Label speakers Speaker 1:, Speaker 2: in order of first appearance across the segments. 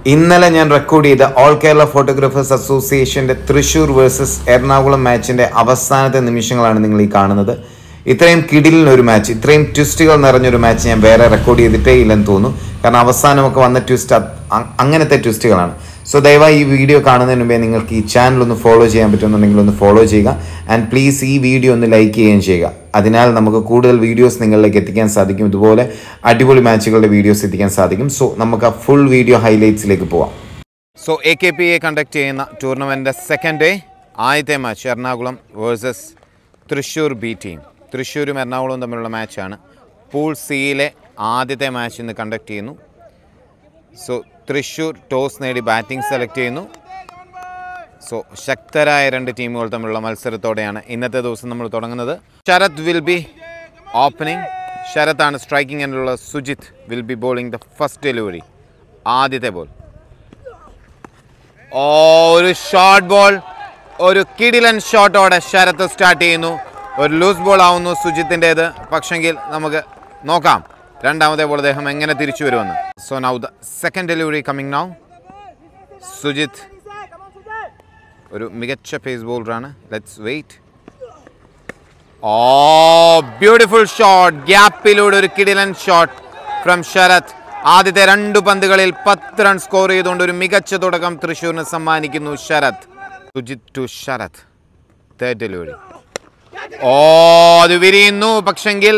Speaker 1: ഇന്നലെ ഞാൻ റെക്കോർഡ് ചെയ്ത ഓൾ കേരള ഫോട്ടോഗ്രാഫേഴ്സ് അസോസിയേഷൻ്റെ തൃശ്ശൂർ വേഴ്സസ് എറണാകുളം മാച്ചിൻ്റെ അവസാനത്തെ നിമിഷങ്ങളാണ് നിങ്ങൾ ഈ കാണുന്നത് ഇത്രയും കിടിലിനൊരു മാച്ച് ഇത്രയും ട്വിസ്റ്റുകൾ നിറഞ്ഞൊരു മാച്ച് ഞാൻ വേറെ റെക്കോർഡ് ചെയ്തിട്ടേ ഇല്ലെന്ന് തോന്നുന്നു കാരണം അവസാനമൊക്കെ വന്ന ട്വിസ്റ്റ് അങ്ങനത്തെ ട്വിസ്റ്റുകളാണ് സോ ദയവായി ഈ വീഡിയോ കാണുന്നതിന് മുമ്പേ നിങ്ങൾക്ക് ഈ ചാനൽ ഒന്ന് ഫോളോ ചെയ്യാൻ പറ്റുമെന്നുണ്ടെങ്കിൽ ഒന്ന് ഫോളോ ചെയ്യുക ആൻഡ് പ്ലീസ് ഈ വീഡിയോ ഒന്ന് ലൈക്ക് ചെയ്യുകയും ചെയ്യുക അതിനാൽ നമുക്ക് കൂടുതൽ വീഡിയോസ് നിങ്ങളിലേക്ക് എത്തിക്കാൻ സാധിക്കും ഇതുപോലെ അടിപൊളി മാച്ചുകളുടെ വീഡിയോസ് എത്തിക്കാൻ സാധിക്കും സോ നമുക്ക് ആ ഫുൾ വീഡിയോ ഹൈലൈറ്റ്സിലേക്ക് പോവാം so A K P A conduct ചെയ്യുന്ന ടൂർണമെൻറ്റ് സെക്കൻഡ് ഡേ ആദ്യത്തെ match Ernakulam versus Thrissur B team തൃശ്ശൂരും എറണാകുളവും തമ്മിലുള്ള മാച്ചാണ് പൂൾ സിയിലെ ആദ്യത്തെ മാച്ച് ഇന്ന് കണ്ടക്ട് ചെയ്യുന്നു സോ തൃശ്ശൂർ ടോസ് നേടി ബാറ്റിംഗ് സെലക്ട് ചെയ്യുന്നു സോ ശക്തരായ രണ്ട് ടീമുകൾ തമ്മിലുള്ള മത്സരത്തോടെയാണ് ഇന്നത്തെ ദിവസം നമ്മൾ തുടങ്ങുന്നത് ശരത് വിൽ ബി ഓപ്പണിംഗ് ശരത്താണ് സ്ട്രൈക്കിംഗ് എന്നുള്ള Sujith will be bowling the first delivery ആദ്യത്തെ ബോൾ ഓ ഒരു ഷോർട്ട് ബോൾ ഒരു കിടിലൻ ഷോട്ടോടെ ശരത്ത് സ്റ്റാർട്ട് ചെയ്യുന്നു ഒരു ലൂസ് ബോൾ ആവുന്നു സുജിത്തിൻ്റേത് പക്ഷെങ്കിൽ നമുക്ക് നോക്കാം രണ്ടാമത്തെ ബോൾ അദ്ദേഹം എങ്ങനെ തിരിച്ചു വരുമെന്ന് so now the second delivery coming now Sujith ഒരു മികച്ച പേസ് ബോളറാണ് let's wait oh beautiful shot ഗ്യാപ്പിലൂടെ ഒരു കിടിലൻ ഷോട്ട് ഫ്രം ശരത് ആദ്യത്തെ രണ്ട് പന്തുകളിൽ പത്ത് റൺ സ്കോർ ചെയ്തുകൊണ്ട് ഒരു മികച്ച തുടക്കം തൃശ്ശൂരിന് സമ്മാനിക്കുന്നു Sarath Sujith to Sarath third delivery oh അത് വിരിയുന്നു പക്ഷെങ്കിൽ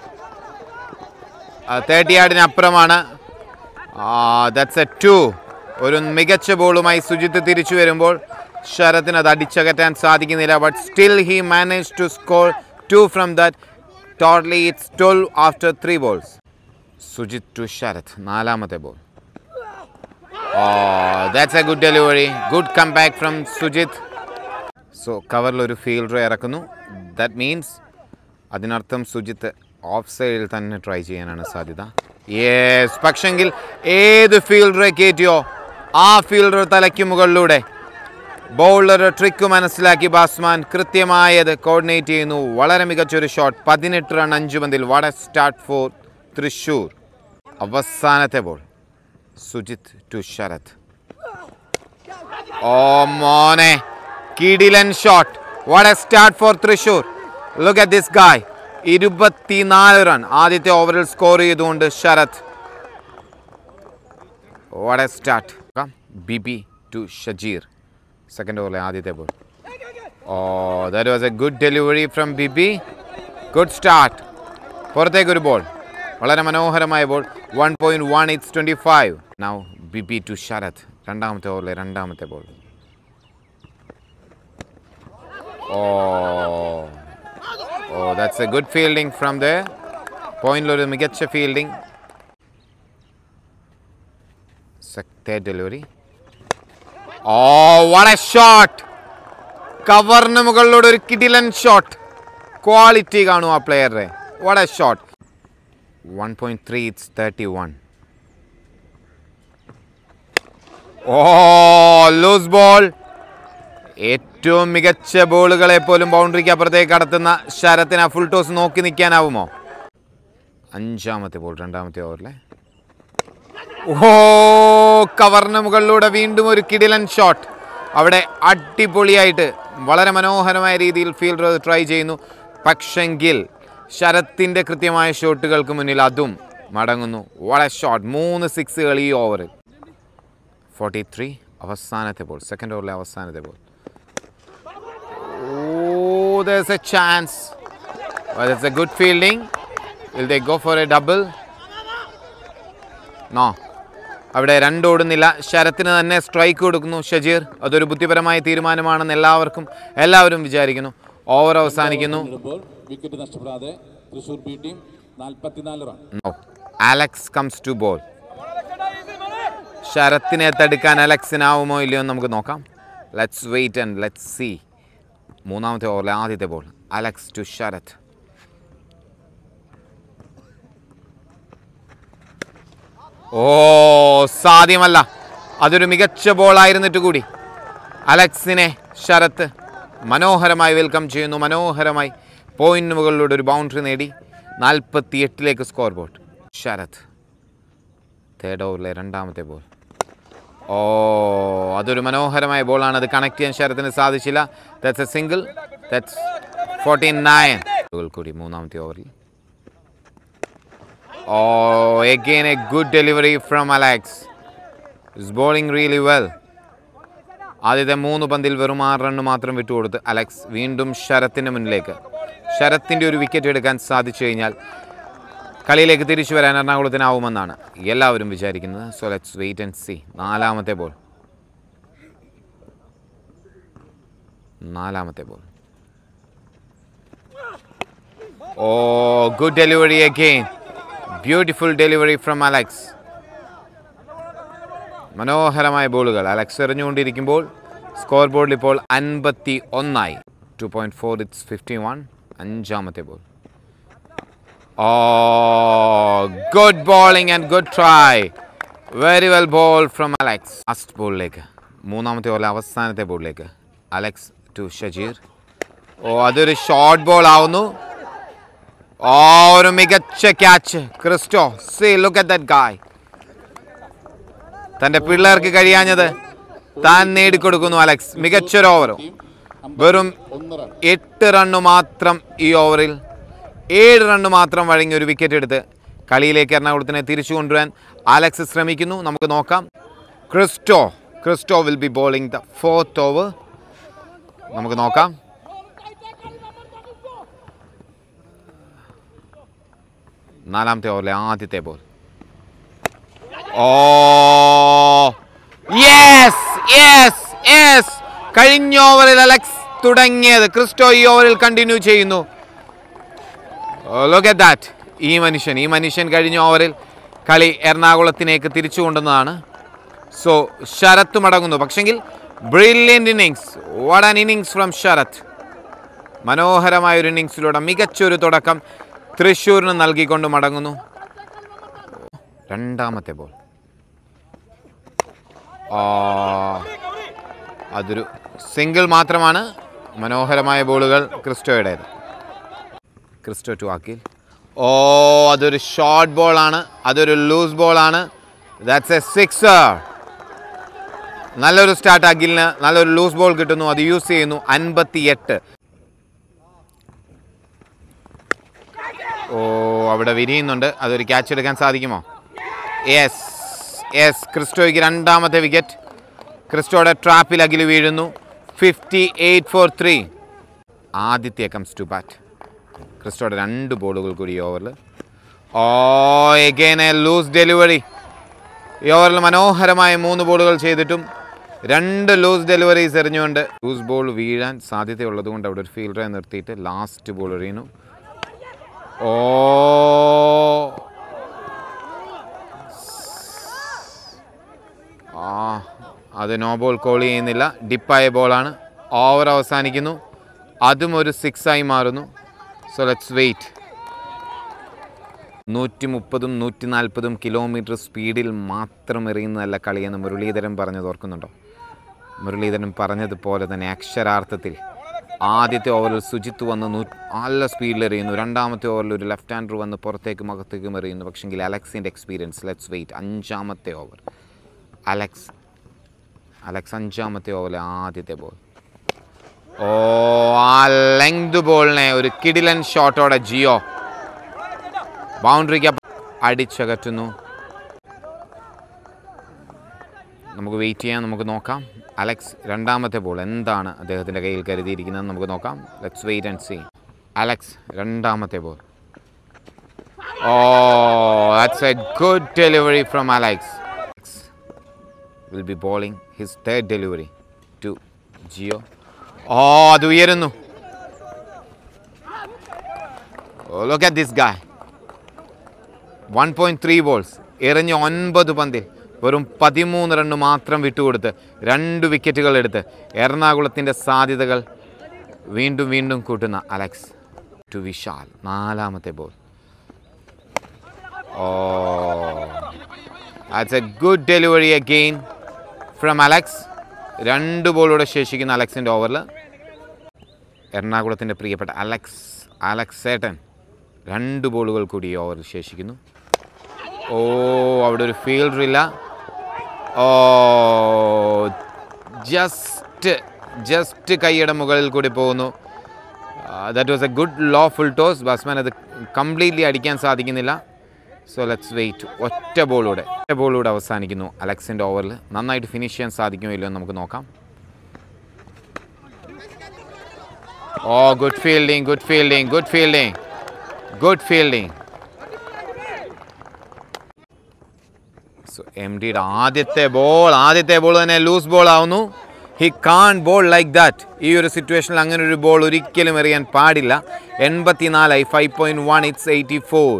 Speaker 1: തേർട്ടി യാർഡിന് അപ്പുറമാണ് ദാറ്റ്സ് എ ടു ഒരു മികച്ച ബോളുമായി സുജിത്ത് തിരിച്ചു വരുമ്പോൾ ശരത്തിന് അത് അടിച്ചകറ്റാൻ സാധിക്കുന്നില്ല but still he manage to score two from that totally it's twelve after three balls Sujith to Sarath നാലാമത്തെ ball oh that's a good delivery good come back from Sujith so കവറിൽ ഒരു ഫീൽഡർ ഇറക്കുന്നു ദാറ്റ് മീൻസ് അതിനർത്ഥം സുജിത്ത് ഓഫ് സൈഡിൽ തന്നെ try ചെയ്യാനാണ് സാധ്യത yes പക്ഷെങ്കിൽ ഏത് ഫീൽഡറെ കയറ്റിയോ ആ ഫീൽഡർ തലയ്ക്ക് മുകളിലൂടെ ബൗളർ ട്രിക്ക് മനസ്സിലാക്കി ബാറ്റ്സ്മാൻ കൃത്യമായത് കോർഡിനേറ്റ് ചെയ്യുന്നു വളരെ മികച്ചൊരു ഷോട്ട് പതിനെട്ട് റൺ അഞ്ച് പന്തിൽ വട സ്റ്റാർട്ട് ഫോർ തൃശ്ശൂർ അവസാനത്തെ ball Sujith to Sarath oh മോനെ കിടിലൻ ഷോട്ട് വട start for Thrissur look at this guy ഇരുപത്തിനാല് റൺ ആദ്യത്തെ ഓവറിൽ സ്കോർ ചെയ്തുകൊണ്ട് ശരത് വട start Bibi to Shajeer second ഓവറിലെ ആദ്യത്തെ ball oh that was a good delivery from Bibi good start പുറത്തേക്കൊരു ബോൾ വളരെ മനോഹരമായ ball one point one it's twenty five now Bibi to Sarath രണ്ടാമത്തെ ഓവറിലെ രണ്ടാമത്തെ ball oh oh that's a good fielding from the പോയിന്റിലൊരു മികച്ച ഫീൽഡിംഗ് തേർഡ് ഡെലിവറി ഓ വട shot കവറിന് മുകളിലൂടെ ഒരു കിടിലൻ ഷോട്ട് ക്വാളിറ്റി കാണും ആ പ്ലെയറുടെ വട shot one point three it's thirty one oh loose ball ഏറ്റവും മികച്ച ബോളുകളെ പോലും ബൗണ്ടറിക്ക് അപ്പുറത്തേക്ക് കടത്തുന്ന ശരത്തിന് ആ ഫുൾ ടോസ് നോക്കി നിൽക്കാനാവുമോ അഞ്ചാമത്തെ ബോൾ രണ്ടാമത്തെ ഓവറിലെ ഓ കവറിന് മുകളിലൂടെ വീണ്ടും ഒരു കിടിലൻ ഷോട്ട് അവിടെ അടിപൊളിയായിട്ട് വളരെ മനോഹരമായ രീതിയിൽ ഫീൽഡർ ട്രൈ ചെയ്യുന്നു പക്ഷെങ്കിൽ ശരത്തിൻ്റെ കൃത്യമായ ഷോട്ടുകൾക്ക് മുന്നിൽ അതും മടങ്ങുന്നു വളരെ ഷോട്ട് മൂന്ന് സിക്സുകൾ ഈ ഓവറിൽ ഫോർട്ടി ത്രീ അവസാനത്തെ ബോൾ സെക്കൻഡ് ഓവറിലെ അവസാനത്തെ ball oh there's a chance. Well, it's a good fielding. Will they go for a double? No. അവിടെ രണ്ട് ഓടുന്നില്ല ശരത്തിന് തന്നെ സ്ട്രൈക്ക് കൊടുക്കുന്നു ഷജീർ അതൊരു ബുദ്ധിപരമായ തീരുമാനമാണെന്ന് എല്ലാവർക്കും എല്ലാവരും വിചാരിക്കുന്നു ഓവർ അവസാനിക്കുന്നു
Speaker 2: നേടുമ്പോൾ വിക്കറ്റ് നഷ്ടപ്പെടാതെ തൃശൂർ ബി ടീം നാൽപ്പത്തിനാല് run
Speaker 1: No. Alex comes to ball ശരത്തിനെ തടുക്കാൻ അലക്സിനാവുമോ ഇല്ലയോ എന്ന് നമുക്ക് നോക്കാം let's wait and let's see മൂന്നാമത്തെ ഓവറിലെ ആദ്യത്തെ ball Alex to Sarath oh സാധ്യമല്ല അതൊരു മികച്ച ബോളായിരുന്നിട്ട് കൂടി അലക്സിനെ ശരത്ത് മനോഹരമായി വെൽക്കം ചെയ്യുന്നു മനോഹരമായി പോയിന്റ് മുകളിലൂടെ ഒരു ബൗണ്ടറി നേടി നാൽപ്പത്തി എട്ടിലേക്ക് സ്കോർ ബോർഡ് ശരത് തേർഡ് ഓവറിലെ രണ്ടാമത്തെ ബോൾ ഓ അതൊരു മനോഹരമായ ബോളാണ് അത് കണക്ട് ചെയ്യാൻ ശരത്തിന് സാധിച്ചില്ല that's a single that's forty nine കൂടി മൂന്നാമത്തെ ഓവറിൽ oh again a good delivery from Alex is bowling really well ആദ്യത്തെ മൂന്ന് പന്തിൽ വെറും ആറ് റണ്ണ് മാത്രം വിട്ടുകൊടുത്ത് അലക്സ് വീണ്ടും ശരത്തിൻ്റെ മുന്നിലേക്ക് ശരത്തിൻ്റെ ഒരു വിക്കറ്റ് എടുക്കാൻ സാധിച്ചു കഴിഞ്ഞാൽ കളിയിലേക്ക് തിരിച്ചു വരാൻ എറണാകുളത്തിനാവുമെന്നാണ് എല്ലാവരും വിചാരിക്കുന്നത് so let's wait and see നാലാമത്തെ ബോൾ നാലാമത്തെ ball oh good delivery again beautiful delivery from Alex മനോഹരമായ ബോളുകൾ അലക്സ് എറിഞ്ഞുകൊണ്ടിരിക്കുമ്പോൾ സ്കോർ ബോർഡിൽ ഇപ്പോൾ അൻപത്തി ഒന്നായി two point four it's fifty one അഞ്ചാമത്തെ ball oh good bowling and good try very well ball from Alex last ബോളിലേക്ക് മൂന്നാമത്തെ ബോൾ അവസാനത്തെ ബോളിലേക്ക് അലക്സ് ടു ഷജീർ ഓ അതൊരു ഷോർട്ട് ബോൾ ആവുന്നു ഓ ഒരു മികച്ച catch Christo see look at that guy തന്റെ പിള്ളേർക്ക് കഴിയാഞ്ഞത് താൻ നേടിക്കൊടുക്കുന്നു അലക്സ് മികച്ചൊരു ഓവറും വെറും
Speaker 2: ഒന്ന് റൺ
Speaker 1: എട്ട് റണ്ണ് മാത്രം ഈ ഓവറിൽ ഏഴ് റണ്ണ് മാത്രം വഴങ്ങി ഒരു വിക്കറ്റ് എടുത്ത് കളിയിലേക്ക് എറണാകുളത്തിനെ തിരിച്ചു കൊണ്ടുവരാൻ അലക്സ് ശ്രമിക്കുന്നു നമുക്ക് നോക്കാം Christo Christo will be bowling the fourth over നമുക്ക് നോക്കാം നാലാമത്തെ ഓവറിലെ ആദ്യത്തെ ball oh yes yes yes കഴിഞ്ഞ ഓവറിൽ അലക്സ് തുടങ്ങിയത് ക്രിസ്റ്റോ ഈ ഓവറിൽ കണ്ടിന്യൂ ചെയ്യുന്നു ലോക്ക് അറ്റ് ദാറ്റ് ഈ മനുഷ്യൻ ഈ മനുഷ്യൻ കഴിഞ്ഞ ഓവറിൽ കളി എറണാകുളത്തിലേക്ക് തിരിച്ചു കൊണ്ടുവന്നതാണ് സോ ശരത്ത് മടങ്ങുന്നു പക്ഷെങ്കിൽ brilliant innings what an innings from Sarath മനോഹരമായ ഒരു ഇന്നിങ്സിലൂടെ മികച്ചൊരു തുടക്കം തൃശ്ശൂരിന് നൽകിക്കൊണ്ട് മടങ്ങുന്നു രണ്ടാമത്തെ ബോൾ ആ, അതൊരു സിംഗിൾ മാത്രമാണ് മനോഹരമായ ബോളുകൾ ക്രിസ്റ്റോയുടേത് ക്രിസ്റ്റോ ടു ആക്കിൽ ഓ അതൊരു ഷോർട്ട് ബോളാണ് അതൊരു ലൂസ് ബോളാണ് ദാറ്റ്സ് എ സിക്സർ നല്ലൊരു സ്റ്റാർട്ട് അഖിലിന് നല്ലൊരു ലൂസ് ബോൾ കിട്ടുന്നു അത് യൂസ് ചെയ്യുന്നു അൻപത്തി എട്ട് ഓ അവിടെ വിരിയുന്നുണ്ട് അതൊരു ക്യാച്ച് എടുക്കാൻ സാധിക്കുമോ യെസ് യെസ് ക്രിസ്റ്റോയ്ക്ക് രണ്ടാമത്തെ വിക്കറ്റ് ക്രിസ്റ്റോയുടെ ട്രാപ്പിൽ അഖിൽ വീഴുന്നു fifty eight four three Aditya comes to bat ക്രിസ്റ്റോയുടെ രണ്ട് ബോളുകൾ കൂടി ഈ ഓവറിൽ oh again a loose delivery ഈ ഓവറിൽ മനോഹരമായ മൂന്ന് ബോളുകൾ ചെയ്തിട്ടും രണ്ട് ലൂസ് ഡെലിവറീസ് എറിഞ്ഞുകൊണ്ട് ലൂസ് ബോൾ വീഴാൻ സാധ്യതയുള്ളത് കൊണ്ട് അവിടെ ഒരു ഫീൽഡറെ നിർത്തിയിട്ട് ലാസ്റ്റ് ബോൾ എറിയുന്നു ഓ ആ അത് നോ ബോൾ കോൾ ചെയ്യുന്നില്ല ഡിപ്പായ ബോളാണ് ഓവർ അവസാനിക്കുന്നു അതും ഒരു സിക്സ് ആയി മാറുന്നു സോ ലെറ്റ്സ് വെയിറ്റ് നൂറ്റി മുപ്പതും നൂറ്റി നാൽപ്പതും കിലോമീറ്റർ സ്പീഡിൽ മാത്രം എറിയുന്നതല്ല കളിയെന്ന് മുരളീധരൻ പറഞ്ഞത് ഓർക്കുന്നുണ്ടോ മുരളീധരൻ പറഞ്ഞതുപോലെ തന്നെ അക്ഷരാർത്ഥത്തിൽ ആദ്യത്തെ ഓവറിൽ സുജിത്ത് വന്ന് നൂ നല്ല സ്പീഡിൽ എറിയുന്നു രണ്ടാമത്തെ ഓവറിൽ ഒരു ലെഫ്റ്റ് ഹാൻഡർ വന്ന് പുറത്തേക്കും അകത്തേക്കും എറിയുന്നു പക്ഷെങ്കിൽ അലക്സിൻ്റെ എക്സ്പീരിയൻസ് ലെറ്റ്സ് വെയിറ്റ് അഞ്ചാമത്തെ ഓവർ അലക്സ് അലക്സ് അഞ്ചാമത്തെ ഓവറിലെ ആദ്യത്തെ ബോൾ ഓ ആ ലെങ്ത് ബോളിനെ ഒരു കിടിലൻ ഷോട്ടോടെ ജിയോ ബൗണ്ടറിക്ക് അടിച്ചകറ്റുന്നു നമുക്ക് വെയിറ്റ് ചെയ്യാം നമുക്ക് നോക്കാം അലക്സ് രണ്ടാമത്തെ ബോൾ എന്താണ് അദ്ദേഹത്തിൻ്റെ കയ്യിൽ കരുതിയിരിക്കുന്നത് നമുക്ക് നോക്കാം let's wait and see Alex രണ്ടാമത്തെ ball oh that's a good delivery from Alex will be bowling his third delivery to Jio oh അത് ഉയരുന്നു look at this guy one point three balls എറിഞ്ഞ് ഒൻപത് പന്തിൽ വെറും പതിമൂന്ന് റണ്ണ് മാത്രം വിട്ടുകൊടുത്ത് രണ്ട് വിക്കറ്റുകൾ എടുത്ത് എറണാകുളത്തിൻ്റെ സാധ്യതകൾ വീണ്ടും വീണ്ടും കൂട്ടുന്ന അലക്സ് ടു വിശാൽ നാലാമത്തെ ball oh that's a good delivery again from Alex രണ്ട് ബോളൂടെ ശേഷിക്കുന്ന അലക്സിൻ്റെ ഓവറിൽ എറണാകുളത്തിൻ്റെ പ്രിയപ്പെട്ട അലക്സ് അലക്സ് സേട്ടൻ രണ്ട് ബോളുകൾ കൂടി ഈ ഓവറിൽ ശേഷിക്കുന്നു ഓ അവിടെ ഒരു ഫീൽഡർ ഇല്ല ഓ ജസ്റ്റ് ജസ്റ്റ് കൈയുടെ മുകളിൽ കൂടി പോകുന്നു that was a good low full toss batsman അത് കംപ്ലീറ്റ്ലി അടിക്കാൻ സാധിക്കുന്നില്ല സോ ലെറ്റ്സ് വെയിറ്റ് ഒറ്റ ബോളൂടെ ഒറ്റ ബോളൂടെ അവസാനിക്കുന്നു അലക്സിൻ്റെ ഓവറിൽ നന്നായിട്ട് ഫിനിഷ് ചെയ്യാൻ സാധിക്കുമോ ഇല്ലയോ എന്ന് നമുക്ക് നോക്കാം oh good fielding good fielding good fielding good fielding so M ഡിയുടെ ആദ്യത്തെ ബോൾ ആദ്യത്തെ ബോൾ തന്നെ ലൂസ് ബോൾ ആവുന്നു he can ball like that ഈ ഒരു സിറ്റുവേഷനിൽ അങ്ങനെ ഒരു ബോൾ ഒരിക്കലും എറിയാൻ പാടില്ല എൺപത്തിനാലായി five point one it's eighty four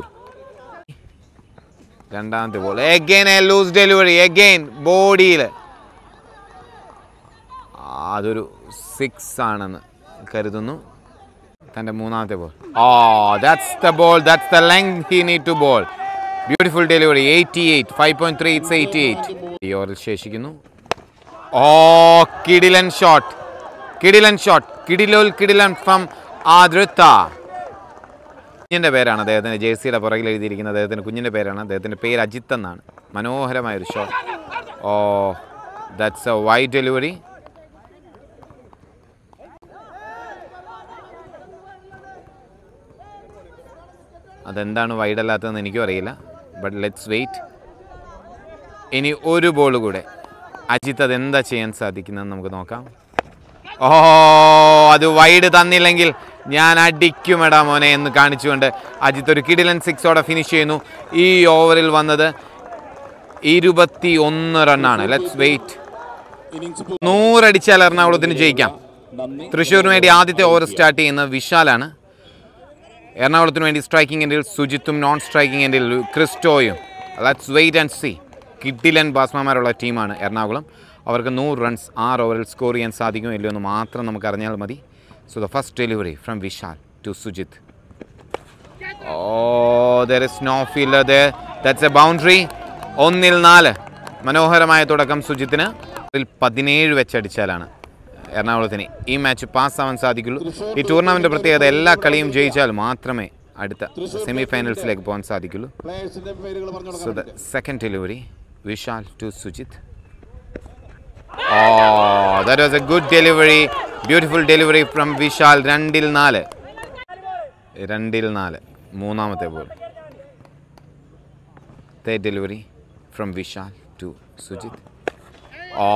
Speaker 1: രണ്ടാമത്തെ ball again a loose delivery again ബോഡിയിൽ അതൊരു സിക്സ് ആണെന്ന് കരുതുന്നു തൻ്റെ മൂന്നാമത്തെ ball oh that's the ball that's the length he need to ball beautiful delivery eighty eight five point three it's eighty eight ഈ ഓവറിൽ ശേഷിക്കുന്നു ഓ കിടിലൻ ഷോട്ട് കിടിലൻ ഷോട്ട് കിടിലോൽ കിടിലൻ ഫ്രം ആദൃത്ത കുഞ്ഞിൻ്റെ പേരാണ് അദ്ദേഹത്തിൻ്റെ ജേഴ്സിയുടെ പുറകിൽ എഴുതിയിരിക്കുന്നത് അദ്ദേഹത്തിൻ്റെ കുഞ്ഞിൻ്റെ പേരാണ് അദ്ദേഹത്തിൻ്റെ പേര് അജിത്ത് എന്നാണ് മനോഹരമായൊരു shot oh that's a white delivery അതെന്താണ് വൈഡ് അല്ലാത്തതെന്ന് എനിക്കും അറിയില്ല ബട്ട് ലെറ്റ്സ് വെയിറ്റ് ഇനി ഒരു ബോൾ കൂടെ അജിത്ത് അത് എന്താ ചെയ്യാൻ സാധിക്കുന്നതെന്ന് നമുക്ക് നോക്കാം ഓ അത് വൈഡ് തന്നില്ലെങ്കിൽ ഞാൻ അടിക്കുമെടാ മോനെ എന്ന് കാണിച്ചുകൊണ്ട് അജിത്ത് ഒരു കിടിലൻ സിക്സോടെ ഫിനിഷ് ചെയ്യുന്നു ഈ ഓവറിൽ വന്നത് ഇരുപത്തി ഒന്ന് റണ്ണാണ് ലെറ്റ്സ് വെയിറ്റ്
Speaker 2: ഇന്നിങ്സ്
Speaker 1: നൂറടിച്ചാൽ എറണാകുളത്തിന് ജയിക്കാം
Speaker 2: നന്ദി
Speaker 1: തൃശ്ശൂരിന് വേണ്ടി ആദ്യത്തെ ഓവർ സ്റ്റാർട്ട് ചെയ്യുന്ന വിശാലാണ് എറണാകുളത്തിന് വേണ്ടി സ്ട്രൈക്കിംഗ് എൻഡിൽ സുജിത്തും നോൺ സ്ട്രൈക്കിംഗ് എൻഡിൽ ക്രിസ്റ്റോയും ലെറ്റ്സ് വെയിറ്റ് ആൻഡ് സി കിഡിലൻ ബാസ്മാന്മാരുള്ള ടീമാണ് എറണാകുളം അവർക്ക് നൂറ് റൺസ് ആറ് ഓവറിൽ സ്കോർ ചെയ്യാൻ സാധിക്കുമോ ഇല്ലയോ എന്ന് മാത്രം നമുക്ക് അറിഞ്ഞാൽ മതി so the first delivery from Vishal to Sujith oh there is no fielder there that's a boundary ഒന്നിൽ നാല് മനോഹരമായ തുടക്കം സുജിത്തിന് ഇതിൽ പതിനേഴ് വെച്ചടിച്ചാലാണ് എറണാകുളത്തിന് ഈ മാച്ച് പാസ്സാവാൻ സാധിക്കുള്ളൂ ഈ ടൂർണമെൻറ്റ് പ്രത്യേകത എല്ലാ കളിയും ജയിച്ചാൽ മാത്രമേ അടുത്ത സെമി ഫൈനൽസിലേക്ക് പോകാൻ സാധിക്കുള്ളൂ
Speaker 2: പ്ലേയേഴ്സിന്റെ പേരുകൾ പറഞ്ഞു
Speaker 1: so the second delivery Vishal to Sujith oh that was a good delivery beautiful delivery from Vishal രണ്ടിൽ നാല് രണ്ടിൽ നാല് മൂന്നാമത്തെ ball third delivery from Vishal to Sujith oh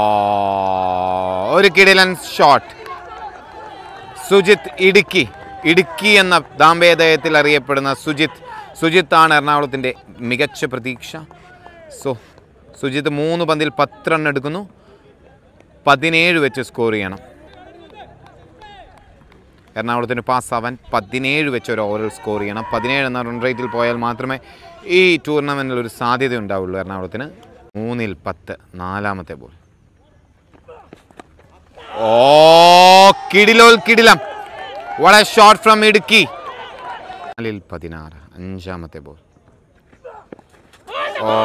Speaker 1: ഒരു കിടിലൻ ഷോട്ട് സുജിത്ത് ഇടുക്കി ഇടുക്കി എന്ന ദാമ്പേദയത്തിൽ അറിയപ്പെടുന്ന സുജിത്ത് സുജിത്താണ് എറണാകുളത്തിൻ്റെ മികച്ച പ്രതീക്ഷ സോ സുജിത്ത് മൂന്ന് പന്തിൽ പത്ത് റൺ എടുക്കുന്നു പതിനേഴ് വെച്ച് സ്കോർ ചെയ്യണം എറണാകുളത്തിന് പാസ്സാവാൻ പതിനേഴ് വെച്ച് ഒരു ഓവറിൽ സ്കോർ ചെയ്യണം പതിനേഴ് എന്ന റൺ റേറ്റിൽ പോയാൽ മാത്രമേ ഈ ടൂർണമെൻറ്റിൽ ഒരു സാധ്യത ഉണ്ടാവുള്ളൂ എറണാകുളത്തിന് മൂന്നിൽ പത്ത് നാലാമത്തെ ബോൾ ഓ കിടിലോൽ കിടിലം വളരെ ഷോർട്ട് ഫ്രം ഇടുക്കി നാലിൽ പതിനാറ് അഞ്ചാമത്തെ ball oh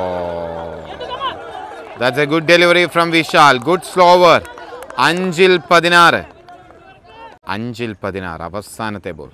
Speaker 1: that's a good delivery from Vishal good slower അഞ്ചിൽ പതിനാറ് അഞ്ചിൽ പതിനാറ് അവസാനത്തെ ബോൾ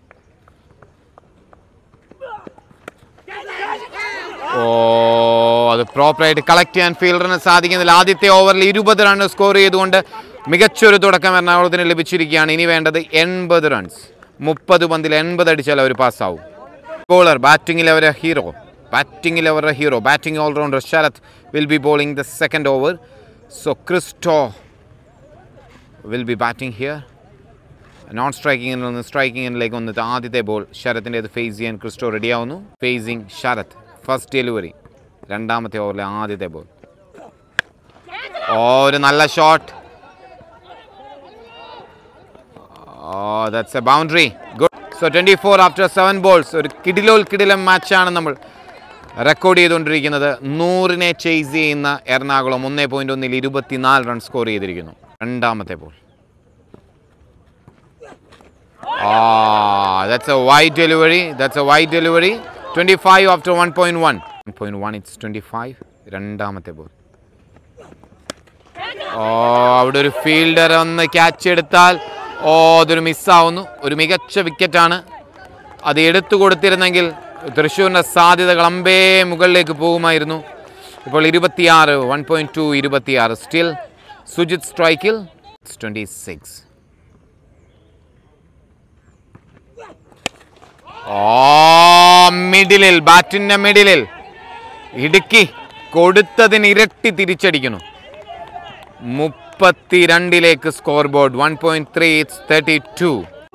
Speaker 1: ഓ അത് പ്രോപ്പറായിട്ട് കളക്ട് ചെയ്യാൻ ഫീൽഡറിന് സാധിക്കുന്നില്ല ആദ്യത്തെ ഓവറിൽ ഇരുപത് റൺ സ്കോർ ചെയ്തുകൊണ്ട് മികച്ചൊരു തുടക്കം എറണാകുളത്തിന് ലഭിച്ചിരിക്കുകയാണ് ഇനി വേണ്ടത് എൺപത് റൺസ് മുപ്പത് പന്തിൽ എൺപത് അടിച്ചാൽ അവർ പാസ്സാവും ബോളർ ബാറ്റിംഗിൽ അവരെ ഹീറോ ബാറ്റിംഗിൽ അവരുടെ hero batting all rounder Sarath will be bowling the second over so Christo will be batting here non സ്ട്രൈക്കിങ്ങിൽ നിന്ന് സ്ട്രൈക്കിങ്ങിലേക്ക് വന്നിട്ട് ആദ്യത്തെ ബോൾ ശരത്തിൻ്റെ അത് ഫേസ് ചെയ്യാൻ ക്രിസ്റ്റോ റെഡിയാവുന്നു ഫേസിങ് ശരത് ഫസ്റ്റ് ഡെലിവറി രണ്ടാമത്തെ ഓവറിലെ ആദ്യത്തെ ബോൾ ഓ ഒരു നല്ല shot oh that's a boundary good so twenty four after seven balls ഒരു കിടിലോൽ കിടിലം മാച്ചാണ് നമ്മൾ റെക്കോർഡ് ചെയ്തുകൊണ്ടിരിക്കുന്നത് നൂറിനെ ചേസ് ചെയ്യുന്ന എറണാകുളം ഒന്നേ പോയിൻറ്റ് ഒന്നിൽ ഇരുപത്തിനാല് റൺ സ്കോർ ചെയ്തിരിക്കുന്നു രണ്ടാമത്തെ ball Ah, that's a wide delivery. That's a wide delivery. 25 after 1.1. 1.1 it's 25. രണ്ടാമത്തെ ബോൾ ഓ അവിടെ ഒരു ഫീൽഡർ ഒന്ന് ക്യാച്ച് എടുത്താൽ ഓ അതൊരു മിസ്സാവുന്നു ഒരു മികച്ച വിക്കറ്റാണ് അത് എടുത്തു കൊടുത്തിരുന്നെങ്കിൽ തൃശ്ശൂരിൻ്റെ സാധ്യതകൾ അമ്പേ മുകളിലേക്ക് പോകുമായിരുന്നു ഇപ്പോൾ ഇരുപത്തിയാറ് വൺ പോയിൻറ്റ് ടു ഇരുപത്തിയാറ് സ്റ്റിൽ സുജിത് സ്ട്രൈക്കിൽ ട്വൻറ്റി സിക്സ് ഓ മിഡിലിൽ ബാറ്റിൻ്റെ മിഡിലിൽ ഇടുക്കി കൊടുത്തതിന് ഇരട്ടി തിരിച്ചടിക്കുന്നു മുപ്പത്തിരണ്ടിലേക്ക് score board one point three it's thirty two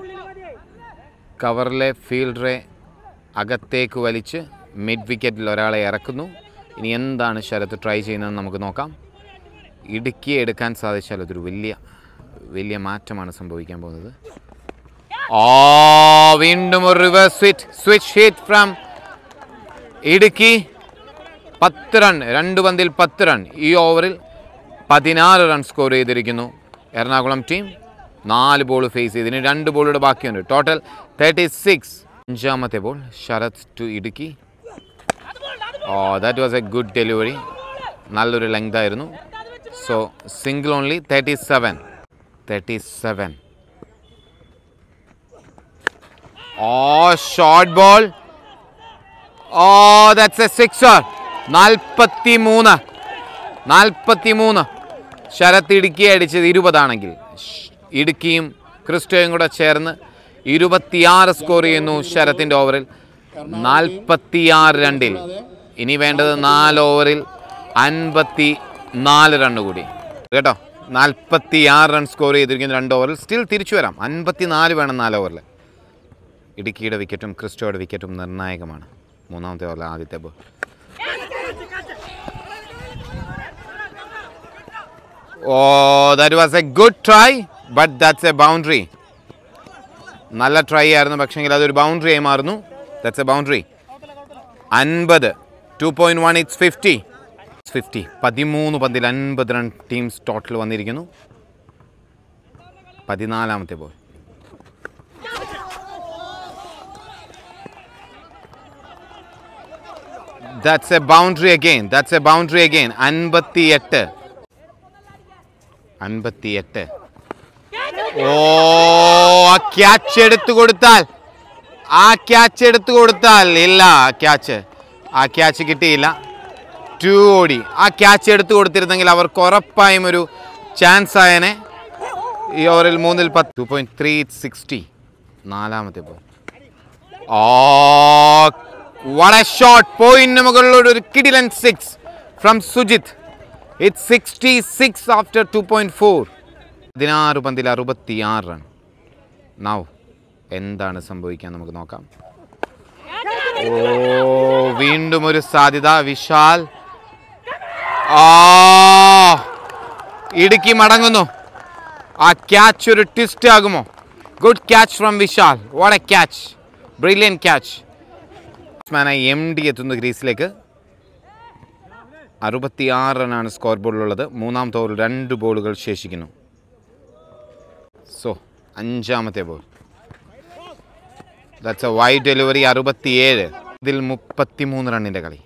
Speaker 1: കവറിലെ ഫീൽഡറെ അകത്തേക്ക് വലിച്ച് മിഡ് വിക്കറ്റിൽ ഒരാളെ ഇറക്കുന്നു ഇനി എന്താണ് ശരത്ത് ട്രൈ ചെയ്യുന്നതെന്ന് നമുക്ക് നോക്കാം ഇടുക്കിയെ എടുക്കാൻ സാധിച്ചാൽ അതൊരു വലിയ വലിയ മാറ്റമാണ് സംഭവിക്കാൻ പോകുന്നത് ഓ വീണ്ടും ഒരു reverse switch switch hit from Idukki പത്ത് റൺ രണ്ട് പന്തിൽ പത്ത് റൺ ഈ ഓവറിൽ പതിനാറ് റൺ സ്കോർ ചെയ്തിരിക്കുന്നു എറണാകുളം ടീം നാല് ബോൾ ഫേസ് ചെയ്ത് ഇനി രണ്ട് ബോളുടെ ബാക്കിയുണ്ട് ടോട്ടൽ തേർട്ടി സിക്സ് അഞ്ചാമത്തെ ball Sarath to Idukki oh that was a good delivery നല്ലൊരു ലെങ്ത് ആയിരുന്നു so single only thirty seven thirty seven oh short ball oh that's a sixer നാൽപ്പത്തി മൂന്ന് നാൽപ്പത്തി മൂന്ന് ശരത്ത് ഇടുക്കി അടിച്ചത് ഇരുപതാണെങ്കിൽ ഷ്- ഇടുക്കിയും ക്രിസ്റ്റോയും കൂടെ ചേർന്ന് ഇരുപത്തിയാറ് സ്കോർ ചെയ്യുന്നു ശരത്തിൻ്റെ ഓവറിൽ നാൽപ്പത്തിയാറ് രണ്ടിൽ ഇനി വേണ്ടത് നാല് ഓവറിൽ അൻപത്തി നാല് റണ്ണ് കൂടി കേട്ടോ നാൽപ്പത്തി ആറ് റൺ സ്കോർ ചെയ്തിരിക്കുന്ന രണ്ട് ഓവറിൽ സ്റ്റിൽ തിരിച്ചു വരാം അൻപത്തി നാല് വേണം നാല് ഓവറിൽ ഇടുക്കിയുടെ വിക്കറ്റും ക്രിസ്റ്റോയുടെ വിക്കറ്റും നിർണായകമാണ് മൂന്നാമത്തെ ഓവറിൽ ആദ്യത്തെ ball oh that was a good try but that's a boundary നല്ല ട്രൈ ആയിരുന്നു പക്ഷേങ്കിൽ അതൊരു ബൗണ്ടറി ആയി മാറുന്നു ദാറ്റ്സ് എ ബൗണ്ടറി അൻപത് two point one it's fifty fifty പതിമൂന്ന് പന്തിൽ അൻപത് റൺ ടീംസ് ടോട്ടൽ വന്നിരിക്കുന്നു പതിനാലാമത്തെ ball that's a boundary again that's a boundary again അൻപത്തി എട്ട് അൻപത്തി എട്ട് ഓ ആ ക്യാച്ച് എടുത്തു കൊടുത്താൽ ആ ക്യാച്ച് എടുത്തു കൊടുത്താൽ ഇല്ല ആ ക്യാച്ച് ആ ക്യാച്ച് കിട്ടിയില്ല ടു ഓടി ആ ക്യാച്ച് എടുത്തു കൊടുത്തിരുന്നെങ്കിൽ അവർക്ക് ഉറപ്പായും ഒരു ചാൻസ് ആയനെ ഈ ഓവറിൽ മൂന്നിൽ പത്ത് ടു പോയിന്റ് ത്രീ സിക്സ്റ്റി നാലാമത്തെ ബോൾ ഓ വളരെ ഷോട്ട് പോയിന്റ് മുകളിലൂടെ ഒരു കിടിലൻ six from Sujith it sixty six after two point four പതിനാറ് പന്തിൽ അറുപത്തിയാറ് റൺ നൗ എന്താണ് സംഭവിക്കാൻ നമുക്ക് നോക്കാം ഓ വീണ്ടും ഒരു സാധ്യത വിശാൽ ആ ഇടുക്കി മടങ്ങുന്നു ആ ക്യാച്ച് ഒരു ട്വിസ്റ്റ് ആകുമോ good catch from Vishal what a catch brilliant catch ബാറ്റ്സ്മാനായി എം ഡി എത്തുന്ന ഗ്രീസിലേക്ക് അറുപത്തിയാറ് റണ്ണാണ് സ്കോർ ബോർഡിലുള്ളത് മൂന്നാമത്തെ ഓവറിൽ രണ്ട് ബോളുകൾ ശേഷിക്കുന്നു സോ അഞ്ചാമത്തെ ball that's a wide delivery അറുപത്തിയേഴ് ഇതിൽ മുപ്പത്തിമൂന്ന് റണ്ണിൻ്റെ കളി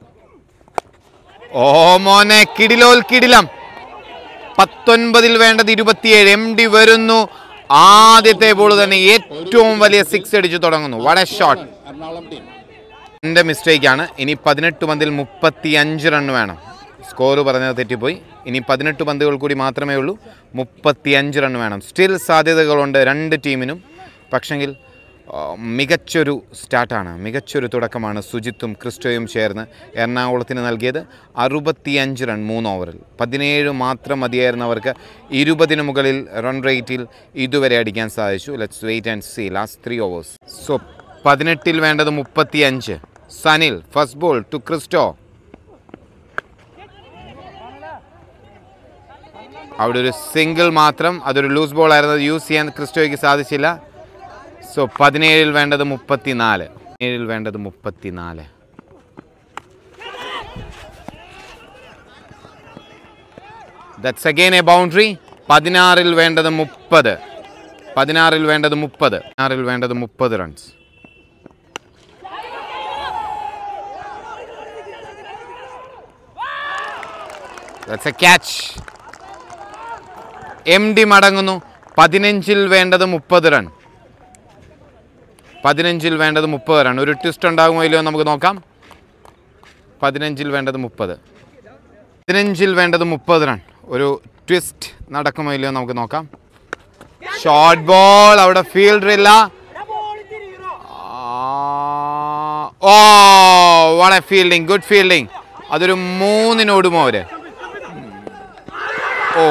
Speaker 1: ഓ മോനെ കിടിലോൽ കിടിലം പത്തൊൻപതിൽ വേണ്ടത് ഇരുപത്തിയേഴ് എം ഡി വരുന്നു ആദ്യത്തെ ബോൾ തന്നെ ഏറ്റവും വലിയ സിക്സ് അടിച്ചു തുടങ്ങുന്നു വളരെ ഷോട്ട്
Speaker 2: എറണാകുളം ടീം
Speaker 1: എൻ്റെ മിസ്റ്റേക്കാണ് ഇനി പതിനെട്ട് പന്തിൽ മുപ്പത്തി അഞ്ച് റൺ വേണം സ്കോർ പറഞ്ഞത് തെറ്റിപ്പോയി ഇനി പതിനെട്ട് പന്തുകൾ കൂടി മാത്രമേ ഉള്ളൂ മുപ്പത്തി അഞ്ച് റൺ വേണം സ്റ്റിൽ സാധ്യതകളുണ്ട് രണ്ട് ടീമിനും പക്ഷെങ്കിൽ ആ, മികച്ചൊരു സ്റ്റാർട്ടാണ് മികച്ചൊരു തുടക്കമാണ് സുജിത്തും ക്രിസ്റ്റോയും ചേർന്ന് എറണാകുളത്തിന് നൽകിയത് അറുപത്തിയഞ്ച് റൺ മൂന്ന് ഓവറിൽ പതിനേഴ് മാത്രം മതിയായിരുന്നവർക്ക് ഇരുപതിന് മുകളിൽ റൺ റേറ്റിൽ ഇതുവരെ അടിക്കാൻ സാധിച്ചു let's wait and see last three overs so പതിനെട്ടിൽ വേണ്ടത് മുപ്പത്തിയഞ്ച് Sanil first ball to Christo അവിടെ ഒരു സിംഗിൾ മാത്രം അതൊരു ലൂസ് ബോൾ ആയിരുന്നു അത് യൂസ് ചെയ്യാൻ ക്രിസ്റ്റോയ്ക്ക് സാധിച്ചില്ല സോ പതിനേഴിൽ വേണ്ടത് മുപ്പത്തിനാല് ഏഴിൽ വേണ്ടത് മുപ്പത്തിനാല് ദറ്റ്സ് അഗെയിൻ എ ബൗണ്ടറി പതിനാറിൽ വേണ്ടത് മുപ്പത് പതിനാറിൽ വേണ്ടത് മുപ്പത് പതിനാറിൽ വേണ്ടത് മുപ്പത് runs that's a catch M D മടങ്ങുന്നു പതിനഞ്ചിൽ വേണ്ടത് മുപ്പത് റൺ പതിനഞ്ചിൽ വേണ്ടത് മുപ്പത് റൺ ഒരു ട്വിസ്റ്റ് ഉണ്ടാകുമോ ഇല്ലയോ എന്ന് നമുക്ക് നോക്കാം പതിനഞ്ചിൽ വേണ്ടത് മുപ്പത് പതിനഞ്ചിൽ വേണ്ടത് മുപ്പത് റൺ ഒരു ട്വിസ്റ്റ് നടക്കുമോ ഇല്ലയോ നമുക്ക് നോക്കാം ഷോർട്ട് ബോൾ അവിടെ ഫീൽഡർ ഇല്ല ആ, ഓ വളരെ ഫീൽഡിങ് ഗുഡ് ഫീൽഡിങ് അതൊരു മൂന്നിനോടുമോ അവര് ഓ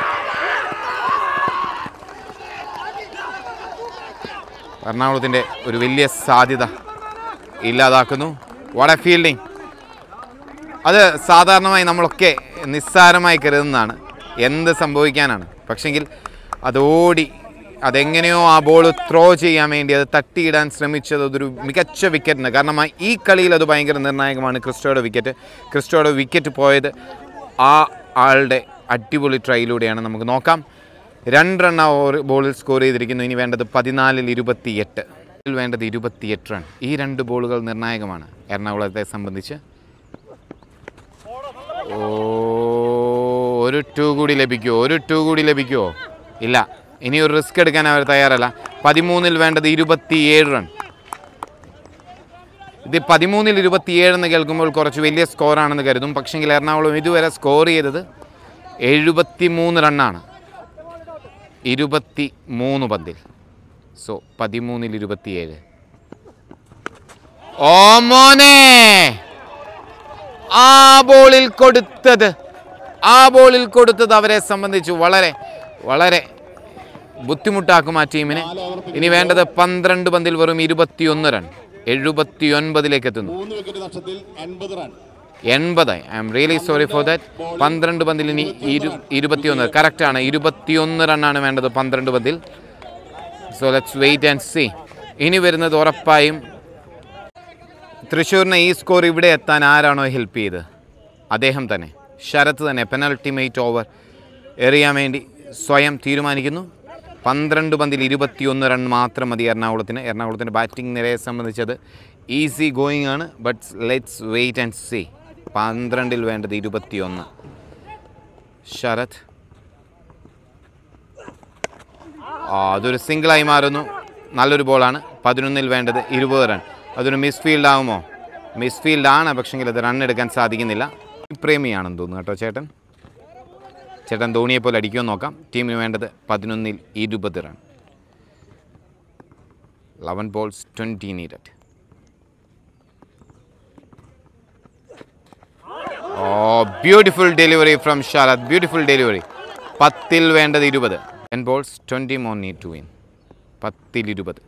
Speaker 1: എറണാകുളത്തിൻ്റെ ഒരു വലിയ സാധ്യത ഇല്ലാതാക്കുന്നു വളരെ ഫീൽഡിങ് അത് സാധാരണമായി നമ്മളൊക്കെ നിസ്സാരമായി കരുതുന്നതാണ് എന്ത് സംഭവിക്കാനാണ് പക്ഷെങ്കിൽ അത് ഓടി അതെങ്ങനെയോ ആ ബോൾ ത്രോ ചെയ്യാൻ വേണ്ടി അത് തട്ടിയിടാൻ ശ്രമിച്ചത് അതൊരു മികച്ച വിക്കറ്റിന് കാരണം ആ ഈ കളിയിൽ അത് ഭയങ്കര നിർണായകമാണ് ക്രിസ്റ്റോയുടെ വിക്കറ്റ് ക്രിസ്റ്റോയുടെ വിക്കറ്റ് പോയത് ആ ആളുടെ അടിപൊളി ട്രൈയിലൂടെയാണ് നമുക്ക് നോക്കാം രണ്ട് റൺ ആ ഓവർ ബോളിൽ സ്കോർ ചെയ്തിരിക്കുന്നു ഇനി വേണ്ടത് പതിനാലിൽ ഇരുപത്തിയെട്ട് ഇതിൽ വേണ്ടത് ഇരുപത്തിയെട്ട് റൺ ഈ രണ്ട് ബോളുകൾ നിർണായകമാണ് എറണാകുളത്തെ സംബന്ധിച്ച് ഓ ഒരു ടു കൂടി ലഭിക്കുമോ ഒരു ടു കൂടി ലഭിക്കുമോ ഇല്ല ഇനി ഒരു റിസ്ക് എടുക്കാൻ അവർ തയ്യാറല്ല പതിമൂന്നിൽ വേണ്ടത് ഇരുപത്തിയേഴ് റൺ ഇത് പതിമൂന്നിൽ ഇരുപത്തിയേഴ് എന്ന് കേൾക്കുമ്പോൾ കുറച്ച് വലിയ സ്കോറാണെന്ന് കരുതും പക്ഷെങ്കിൽ എറണാകുളം ഇതുവരെ സ്കോർ ചെയ്തത് എഴുപത്തി മൂന്ന് റണ്ണാണ് ഇരുപത്തി മൂന്ന് പന്തിൽ സോ പതിമൂന്നിൽ ഇരുപത്തിയേഴ് ഓ മോനെ ആ ബോളിൽ കൊടുത്തത് ആ ബോളിൽ കൊടുത്തത് അവരെ സംബന്ധിച്ച് വളരെ വളരെ ബുദ്ധിമുട്ടാക്കും ആ ടീമിനെ ഇനി വേണ്ടത് പന്ത്രണ്ട് പന്തിൽ വെറും ഇരുപത്തിയൊന്ന് റൺ എഴുപത്തി ഒൻപതിലേക്ക് എത്തുന്നു
Speaker 2: മൂന്ന് വിക്കറ്റ് നഷ്ടത്തിൽ എൺപത് റൺ
Speaker 1: എൺപതായി I'm really sorry for that പന്ത്രണ്ട് പന്തിൽ ഇനി ഇരു ഇരുപത്തിയൊന്ന് കറക്റ്റാണ് ഇരുപത്തിയൊന്ന് റണ്ണാണ് വേണ്ടത് പന്ത്രണ്ട് പന്തിൽ so let's wait and see ഇനി വരുന്നത് ഉറപ്പായും തൃശ്ശൂരിനെ ഈ സ്കോർ ഇവിടെ എത്താൻ ആരാണോ ഹെൽപ്പ് ചെയ്ത് അദ്ദേഹം തന്നെ ശരത്ത് തന്നെ പെനൽറ്റി മേറ്റ് ഓവർ എറിയാൻ വേണ്ടി സ്വയം തീരുമാനിക്കുന്നു പന്ത്രണ്ട് പന്തിൽ ഇരുപത്തിയൊന്ന് റൺ മാത്രം മതി എറണാകുളത്തിന് എറണാകുളത്തിൻ്റെ ബാറ്റിംഗ് നിരയെ സംബന്ധിച്ചത് ഈസി ഗോയിങ് ആണ് but let's wait and see പന്ത്രണ്ടിൽ വേണ്ടത് ഇരുപത്തിയൊന്ന് ശരത് ആ അതൊരു സിംഗിളായി മാറുന്നു നല്ലൊരു ബോളാണ് പതിനൊന്നിൽ വേണ്ടത് ഇരുപത് റൺ അതൊരു മിസ് ഫീൽഡ് ആകുമോ മിസ് ഫീൽഡ് ആണ് പക്ഷെങ്കിൽ അത് റൺ എടുക്കാൻ സാധിക്കുന്നില്ല പ്രേമിയാണെന്ന് തോന്നുന്നു കേട്ടോ ചേട്ടൻ ചേട്ടൻ ധോണിയെ പോലെ അടിക്കുമെന്ന് നോക്കാം ടീമിന് വേണ്ടത് പതിനൊന്നിൽ ഇരുപത് run eleven balls twenty needed oh beautiful delivery from Sharath beautiful delivery പത്തിൽ വേണ്ടത് ഇരുപത് ten balls twenty more need to win പത്തിൽ ഇരുപത്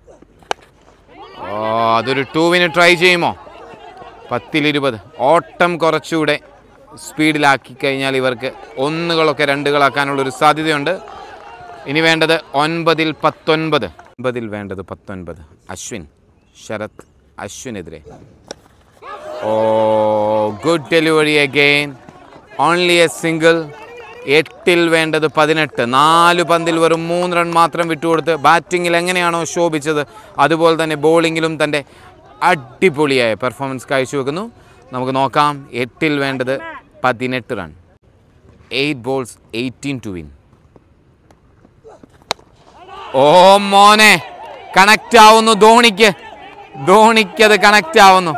Speaker 1: ഓ അതൊരു ടൂവിന് ട്രൈ ചെയ്യുമോ പത്തിൽ ഇരുപത് ഓട്ടം കുറച്ചുകൂടെ സ്പീഡിലാക്കി കഴിഞ്ഞാൽ ഇവർക്ക് ഒന്നുകളൊക്കെ രണ്ടുകളാക്കാനുള്ളൊരു സാധ്യതയുണ്ട് ഇനി വേണ്ടത് ഒൻപതിൽ പത്തൊൻപത് ഒൻപതിൽ വേണ്ടത് പത്തൊൻപത് അശ്വിൻ ശരത് അശ്വിനെതിരെ oh good delivery again only a single എട്ടിൽ വേണ്ടത് പതിനെട്ട് നാല് പന്തിൽ വെറും മൂന്ന് റൺ മാത്രം വിട്ടുകൊടുത്ത് ബാറ്റിങ്ങിൽ എങ്ങനെയാണോ ശോഭിച്ചത് അതുപോലെ തന്നെ ബോളിങ്ങിലും തൻ്റെ അടിപൊളിയായ പെർഫോമൻസ് കാഴ്ചവെക്കുന്നു നമുക്ക് നോക്കാം എട്ടിൽ വേണ്ടത് പതിനെട്ട് run eight balls eighteen to win oh മോനെ കണക്റ്റ് ആവുന്നു ധോണിക്ക് ധോണിക്ക് അത് കണക്റ്റ് ആവുന്നു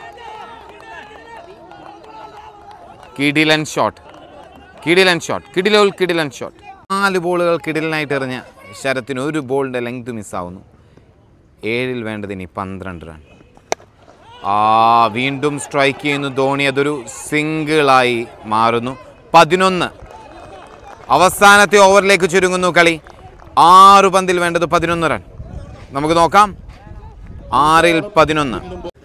Speaker 1: കിടിലൻ ഷോട്ട് കിടിലൻ ഷോട്ട് കിടിലോൾ കിടിലൻ ഷോട്ട് നാല് ബോളുകൾ കിടിലനായിട്ട് എറിഞ്ഞ ശരത്തിന് ഒരു ബോളിൻ്റെ ലെങ്ത് മിസ്സാവുന്നു ഏഴിൽ വേണ്ടത് ഇനി പന്ത്രണ്ട് റൺ ആ വീണ്ടും സ്ട്രൈക്ക് ചെയ്യുന്നു ധോണി അതൊരു സിംഗിളായി മാറുന്നു പതിനൊന്ന് അവസാനത്തെ ഓവറിലേക്ക് ചുരുങ്ങുന്നു കളി ആറ് പന്തിൽ വേണ്ടത് പതിനൊന്ന് റൺ നമുക്ക് നോക്കാം ആറിൽ പതിനൊന്ന്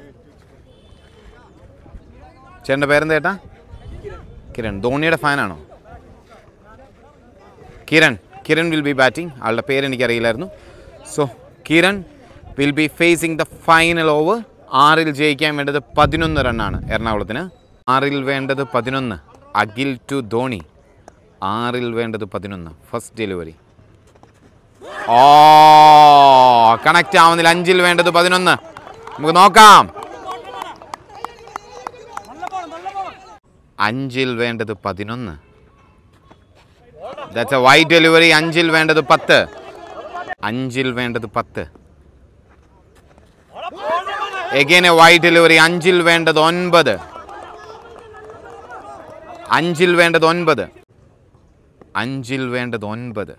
Speaker 1: ചേട്ടൻ്റെ പേരെന്താ ചേട്ടാ കിരൺ ധോണിയുടെ ഫാനാണോ Kiran Kiran will be batting ആളുടെ പേര് എനിക്കറിയില്ലായിരുന്നു so Kiran will be facing the final over ആറിൽ ജയിക്കാൻ വേണ്ടത് പതിനൊന്ന് റണ്ണാണ് എറണാകുളത്തിന് ആറിൽ വേണ്ടത് പതിനൊന്ന് അഖിൽ ടു ധോണി ആറിൽ വേണ്ടത് പതിനൊന്ന് ഫസ്റ്റ് ഡെലിവറി ഓ കണക്റ്റ് ആവുന്നില്ല അഞ്ചിൽ വേണ്ടത് പതിനൊന്ന് നമുക്ക് നോക്കാം അഞ്ചിൽ വേണ്ടത് പതിനൊന്ന് ദാറ്റ്സ് എ വൈറ്റ് ഡെലിവറി അഞ്ചിൽ വേണ്ടത് പത്ത് അഞ്ചിൽ വേണ്ടത് പത്ത് എഗെയിൻ എ വൈറ്റ് ഡെലിവറി അഞ്ചിൽ വേണ്ടത് ഒൻപത് അഞ്ചിൽ വേണ്ടത് ഒൻപത് അഞ്ചിൽ വേണ്ടത് ഒൻപത്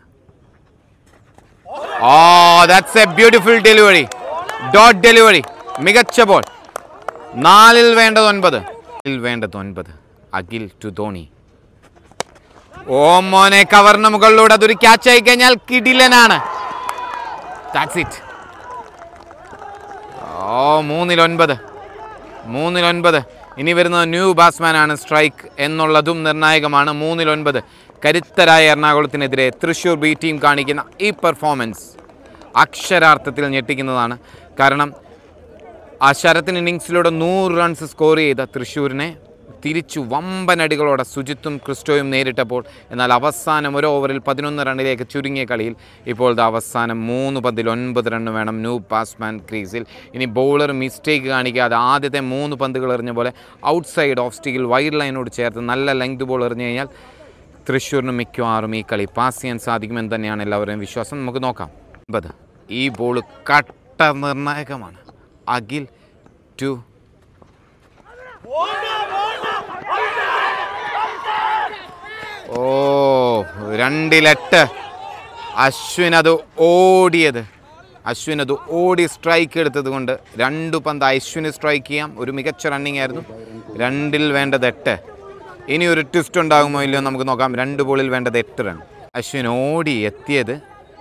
Speaker 1: oh that's a beautiful delivery dot delivery മികച്ച ബോൾ നാലിൽ വേണ്ടത് ഒൻപത് ിൽ വേണ്ടത് ഒൻപത് അഖിൽ ടു ധോണി ഓ മോനെ കവറിന് മുകളിലൂടെ അതൊരു ക്യാച്ച് ആയി കഴിഞ്ഞാൽ കിടിലനാണ് ദാറ്റ്സ് ഇറ്റ് ഓ മൂന്നിൽ ഒൻപത് മൂന്നിൽ ഒൻപത് ഇനി വരുന്നത് ന്യൂ ബാറ്റ്സ്മാൻ ആണ് സ്ട്രൈക്ക് എന്നുള്ളതും നിർണായകമാണ് മൂന്നിൽ ഒൻപത് കരുത്തരായ എറണാകുളത്തിനെതിരെ തൃശ്ശൂർ ബി ടീം കാണിക്കുന്ന ഈ പെർഫോമൻസ് അക്ഷരാർത്ഥത്തിൽ ഞെട്ടിക്കുന്നതാണ് കാരണം ആ ശരത്തിൻ ഇന്നിങ്സിലൂടെ നൂറ് റൺസ് സ്കോർ ചെയ്ത തൃശ്ശൂരിനെ തിരിച്ചു വമ്പനടികളോടെ സുജിത്തും ക്രിസ്റ്റോയും നേരിട്ടപ്പോൾ എന്നാൽ അവസാനം ഒരു ഓവറിൽ പതിനൊന്ന് റണ്ണിലേക്ക് ചുരുങ്ങിയ കളിയിൽ ഇപ്പോൾ ദാ അവസാനം മൂന്ന് പന്തിൽ ഒൻപത് റണ്ണ് വേണം ന്യൂ ബാറ്റ്സ്മാൻ ക്രീസിൽ ഇനി ബൗളർ മിസ്റ്റേക്ക് കാണിക്കാതെ ആദ്യത്തെ മൂന്ന് പന്തുകൾ എറിഞ്ഞ പോലെ outside off still wide ലൈനോട് ചേർത്ത് നല്ല ലെങ്ത് ബോൾ എറിഞ്ഞു കഴിഞ്ഞാൽ തൃശ്ശൂരിന് മിക്കവാറും ഈ കളി പാസ് ചെയ്യാൻ സാധിക്കുമെന്ന് തന്നെയാണ് എല്ലാവരുടെയും വിശ്വാസം നമുക്ക് നോക്കാം ഒൻപത് ഈ ബോൾ കട്ട നിർണായകമാണ് അഖിൽ ടു ഓ രണ്ടിലെട്ട് അശ്വിൻ അത് ഓടിയത് അശ്വിൻ അത് ഓടി സ്ട്രൈക്ക് എടുത്തത് കൊണ്ട് രണ്ട് പന്ത് അശ്വിന് സ്ട്രൈക്ക് ചെയ്യാം ഒരു മികച്ച റണ്ണിങ് ആയിരുന്നു രണ്ടിൽ വേണ്ടത് എട്ട് ഇനി ഒരു ട്വിസ്റ്റ് ഉണ്ടാകുമോ ഇല്ലയോ നമുക്ക് നോക്കാം രണ്ട് ബോളിൽ വേണ്ടത് എട്ട് റൺ അശ്വിൻ ഓടി എത്തിയത്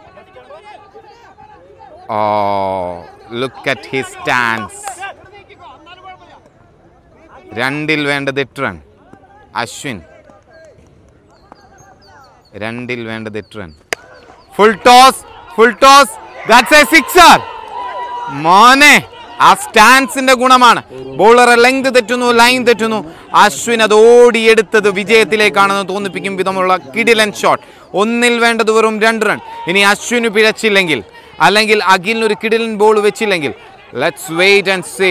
Speaker 1: oh look at his stance രണ്ടിൽ വേണ്ടത് എട്ട് റൺ അശ്വിൻ രണ്ടിൽ വേണ്ടത് എട്ട് run full toss full toss that's a sixer മോനെ ആ സ്റ്റാൻസിന്റെ ഗുണമാണ് ബോളറെ ലെങ്ത് തെറ്റുന്നു ലൈൻ തെറ്റുന്നു അശ്വിൻ അത് ഓടിയെടുത്തത് വിജയത്തിലേക്കാണെന്ന് തോന്നിപ്പിക്കും വിധമുള്ള കിടിലൻ ഷോട്ട് ഒന്നിൽ വേണ്ടത് വെറും രണ്ട് റൺ ഇനി അശ്വിന് പിഴച്ചില്ലെങ്കിൽ അല്ലെങ്കിൽ അഖിലിന് ഒരു കിടിലൻ ബോൾ വെച്ചില്ലെങ്കിൽ let's wait and see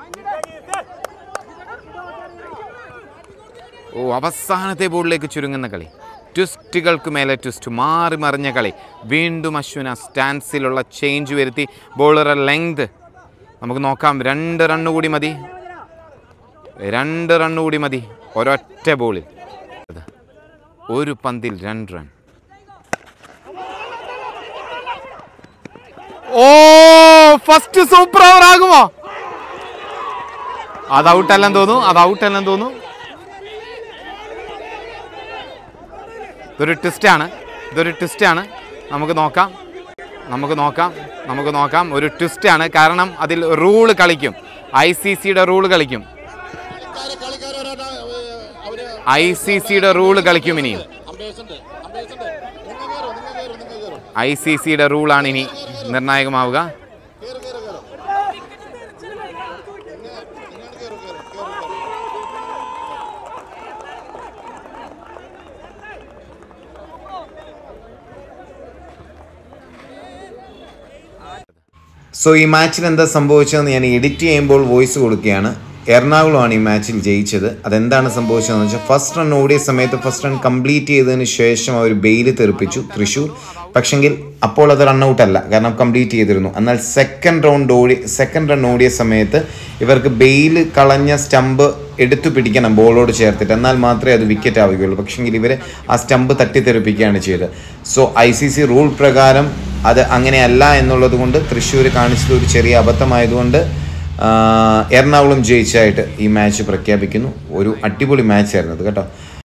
Speaker 1: oh അവസാനത്തെ ബോളിലേക്ക് ചുരുങ്ങുന്ന കളി ട്വിസ്റ്റുകൾക്ക് മേലെ ട്വിസ്റ്റ് മാറി മറിഞ്ഞ കളി വീണ്ടും അശ്വിന സ്റ്റാൻസിലുള്ള ചേഞ്ച് വരുത്തി ബോളറെ ലെങ്ത് നമുക്ക് നോക്കാം രണ്ട് റണ്ണ് കൂടി മതി രണ്ട് റണ്ണ് കൂടി മതി ഒരൊറ്റ ബോളിൽ ഒരു പന്തിൽ രണ്ട് run oh first super over ആകുമോ അത് ഔട്ടല്ലെന്ന് തോന്നുന്നു അത് ഔട്ടല്ലെന്ന് തോന്നുന്നു ഇതൊരു ട്വിസ്റ്റാണ് ഇതൊരു ട്വിസ്റ്റാണ് നമുക്ക് നോക്കാം നമുക്ക് നോക്കാം നമുക്ക് നോക്കാം ഒരു ട്വിസ്റ്റാണ് കാരണം അതിൽ റൂള് കളിക്കും ഐ സി സിയുടെ റൂള് കളിക്കും ഐ സി സിയുടെ റൂള് കളിക്കും ഇനി ഐ സി സിയുടെ റൂളാണ് ഇനി നിർണായകമാവുക
Speaker 3: സോ ഈ മാച്ചിൽ എന്താ സംഭവിച്ചതെന്ന് ഞാൻ എഡിറ്റ് ചെയ്യുമ്പോൾ വോയിസ് കൊടുക്കുകയാണ് എറണാകുളമാണ് ഈ മാച്ചിൽ ജയിച്ചത് അതെന്താണ് സംഭവിച്ചതെന്ന് വെച്ചാൽ ഫസ്റ്റ് റൺ ഓടിയ സമയത്ത് ഫസ്റ്റ് റൺ കംപ്ലീറ്റ് ചെയ്തതിന് ശേഷം അവർ ബെയില് തെറിപ്പിച്ചു തൃശ്ശൂർ പക്ഷെങ്കിൽ അപ്പോൾ അത് റണ്ണൗട്ട് അല്ല കാരണം കംപ്ലീറ്റ് ചെയ്തിരുന്നു എന്നാൽ സെക്കൻഡ് റൗണ്ട് ഓടി സെക്കൻഡ് റൺ ഓടിയ സമയത്ത് ഇവർക്ക് ബെയില് കളഞ്ഞ സ്റ്റമ്പ് എടുത്തു പിടിക്കണം ബോളോട് ചേർത്തിട്ട് എന്നാൽ മാത്രമേ അത് വിക്കറ്റ് ആവുകയുള്ളൂ പക്ഷെങ്കിൽ ഇവർ ആ സ്റ്റമ്പ് തട്ടിത്തെറിപ്പിക്കുകയാണ് ചെയ്തത് so I C C rule പ്രകാരം അത് അങ്ങനെയല്ല എന്നുള്ളത് കൊണ്ട് തൃശ്ശൂർ കാണിച്ചത് ഒരു ചെറിയ അബദ്ധമായതുകൊണ്ട് ആ, എറണാകുളം ജയിച്ചായിട്ട് ഈ മാച്ച് പ്രഖ്യാപിക്കുന്നു ഒരു അടിപൊളി മാച്ചായിരുന്നു അത് കേട്ടോ